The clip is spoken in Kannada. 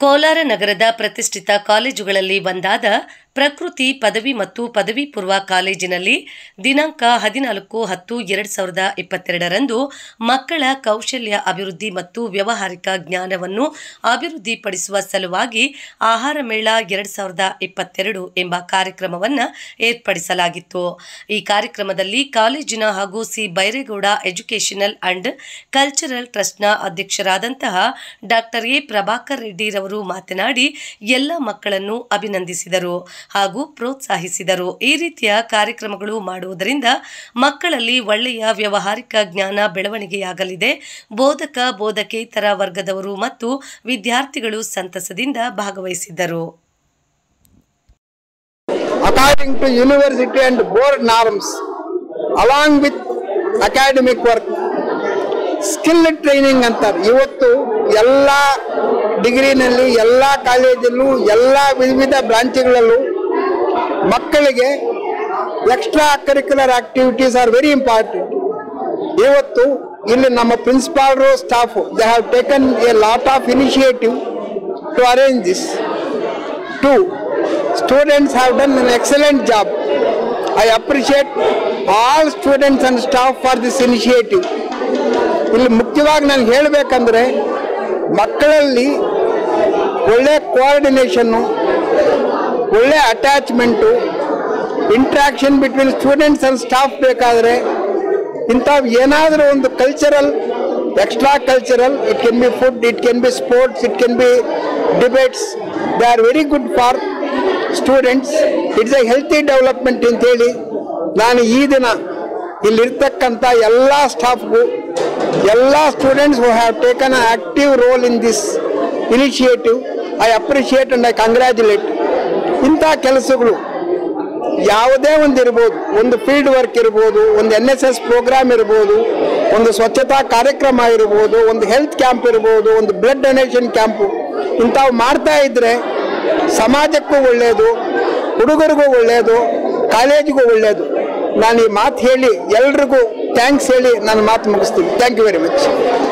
ಕೋಲಾರ ನಗರದ ಪ್ರತಿಷ್ಠಿತ ಕಾಲೇಜುಗಳಲ್ಲಿ ಒಂದಾದ ಪ್ರಕೃತಿ ಪದವಿ ಮತ್ತು ಪದವಿ ಪೂರ್ವ ಕಾಲೇಜಿನಲ್ಲಿ ದಿನಾಂಕ ಹದಿನಾಲ್ಕು ಹತ್ತು ಎರಡು ಸಾವಿರದ ಇಪ್ಪತ್ತೆರಡರಂದು ಮಕ್ಕಳ ಕೌಶಲ್ಯ ಅಭಿವೃದ್ಧಿ ಮತ್ತು ವ್ಯವಹಾರಿಕ ಜ್ಞಾನವನ್ನು ಅಭಿವೃದ್ಧಿಪಡಿಸುವ ಸಲುವಾಗಿ ಆಹಾರ ಮೇಳ ಎರಡು ಸಾವಿರದ ಇಪ್ಪತ್ತೆರಡು ಎಂಬ ಕಾರ್ಯಕ್ರಮವನ್ನು ಏರ್ಪಡಿಸಲಾಗಿತ್ತು ಈ ಕಾರ್ಯಕ್ರಮದಲ್ಲಿ ಕಾಲೇಜಿನ ಹಾಗೂ C Byregowda educational and cultural ಟ್ರಸ್ಟ್ನ ಅಧ್ಯಕ್ಷರಾದಂತಹ ಡಾಕ್ಟರ್ ಎ ಪ್ರಭಾಕರ್ ರೆಡ್ಡಿರವರು ಮಾತನಾಡಿ ಎಲ್ಲ ಮಕ್ಕಳನ್ನು ಅಭಿನಂದಿಸಿದರು ಹಾಗೂ ಪ್ರೋತ್ಸಾಹಿಸಿದರು ಈ ರೀತಿಯ ಕಾರ್ಯಕ್ರಮಗಳು ಮಾಡುವುದರಿಂದ ಮಕ್ಕಳಲ್ಲಿ ಒಳ್ಳೆಯ ವ್ಯವಹಾರಿಕ ಜ್ಞಾನ ಬೆಳವಣಿಗೆಯಾಗಲಿದೆ ಬೋಧಕ ಬೋಧಕೇತರ ವರ್ಗದವರು ಮತ್ತು ವಿದ್ಯಾರ್ಥಿಗಳು ಸಂತಸದಿಂದ ಭಾಗವಹಿಸಿದ್ದರು according to university and board norms, along with academic work, skill training ಅಂತಾರೆ ಇವತ್ತು ಎಲ್ಲ ಡಿಗ್ರಿನಲ್ಲಿ ಎಲ್ಲ ಕಾಲೇಜಲ್ಲೂ ಎಲ್ಲ ವಿವಿಧ ಬ್ರಾಂಚ್ಗಳಲ್ಲೂ ಮಕ್ಕಳಿಗೆ extra curricular activities are very important ಇವತ್ತು ಇಲ್ಲಿ ನಮ್ಮ ಪ್ರಿನ್ಸಿಪಾಲ್ರು staff they have taken a lot of initiative to arrange this Two, students have done an excellent job. I appreciate all students and staff for this initiative. ಇಲ್ಲಿ ಮುಖ್ಯವಾಗಿ ನಾನು ಹೇಳಬೇಕಂದ್ರೆ ಮಕ್ಕಳಲ್ಲಿ ಒಳ್ಳೆ ಕೋಆರ್ಡಿನೇಷನ್ನು ಒಳ್ಳೆ attachment interaction between students and staff ಬೇಕಾದರೆ ಇಂಥವು ಏನಾದರೂ ಒಂದು cultural extra cultural it can be food it can be sports it can be debates they are very good for students it's a healthy development ಅಂತೇಳಿ ನಾನು ಈ ದಿನ ಇಲ್ಲಿರ್ತಕ್ಕಂಥ ಎಲ್ಲ ಸ್ಟಾಫ್ಗೂ ಎಲ್ಲ students who have taken a active role in this initiative I appreciate and I congratulate ಇಂಥ ಕೆಲಸಗಳು ಯಾವುದೇ ಒಂದು ಇರ್ಬೋದು ಒಂದು ಫೀಲ್ಡ್ ವರ್ಕ್ ಇರ್ಬೋದು ಒಂದು ಎನ್ ಎಸ್ ಎಸ್ ಪ್ರೋಗ್ರಾಮ್ ಇರ್ಬೋದು ಒಂದು ಸ್ವಚ್ಛತಾ ಕಾರ್ಯಕ್ರಮ ಇರ್ಬೋದು ಒಂದು ಹೆಲ್ತ್ ಕ್ಯಾಂಪ್ ಇರ್ಬೋದು ಒಂದು ಬ್ಲಡ್ ಡೊನೇಷನ್ ಕ್ಯಾಂಪು ಇಂಥವು ಮಾಡ್ತಾ ಇದ್ರೆ ಸಮಾಜಕ್ಕೂ ಒಳ್ಳೆಯದು ಹುಡುಗರಿಗೂ ಒಳ್ಳೆಯದು ಕಾಲೇಜಿಗೂ ಒಳ್ಳೆಯದು ನಾನು ಈ ಮಾತು ಹೇಳಿ ಎಲ್ರಿಗೂ ಥ್ಯಾಂಕ್ಸ್ ಹೇಳಿ ನನ್ನ ಮಾತು ಮುಗಿಸ್ತೀನಿ ಥ್ಯಾಂಕ್ ಯು ವೆರಿ ಮಚ್